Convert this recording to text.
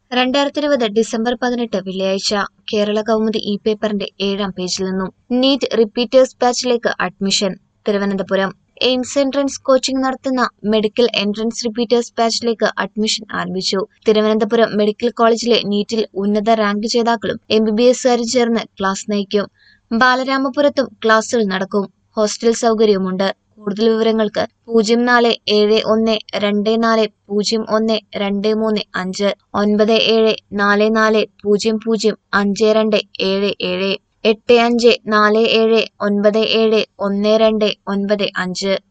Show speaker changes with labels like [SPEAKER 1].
[SPEAKER 1] രണ്ടായിരത്തി ഇരുപത് ഡിസംബർ പതിനെട്ട് വെള്ളിയാഴ്ച കേരള കൗമുദി ഇ പേപ്പറിന്റെ ഏഴാം പേജിൽ നിന്നും നീറ്റ് റിപ്പീറ്റേഴ്സ് ബാച്ചിലേക്ക് admission Thiruvananthapuram AIIMS entrance coaching നടത്തുന്ന മെഡിക്കൽ എൻട്രൻസ് റിപ്പീറ്റേഴ്സ് ബാച്ചിലേക്ക് അഡ്മിഷൻ ആരംഭിച്ചു തിരുവനന്തപുരം മെഡിക്കൽ കോളേജിലെ നീറ്റിൽ ഉന്നത റാങ്ക് ജേതാക്കളും എം ബി ബി എസുകാരും ചേർന്ന് ക്ലാസ് നയിക്കും ബാലരാമപുരത്തും ക്ലാസുകൾ നടക്കും ഹോസ്റ്റൽ സൗകര്യവുമുണ്ട് കൂടുതൽ വിവരങ്ങൾക്ക് പൂജ്യം നാല് ഏഴ് ഒന്ന് രണ്ട് നാല് പൂജ്യം ഒന്ന് രണ്ട് മൂന്ന് അഞ്ച് ഒൻപത് ഏഴ് നാല് നാല് പൂജ്യം പൂജ്യം അഞ്ച് രണ്ട് ഏഴ് ഏഴ് എട്ട് അഞ്ച് നാല് ഏഴ് ഒൻപത് ഏഴ് ഒന്ന് രണ്ട് ഒൻപത് അഞ്ച്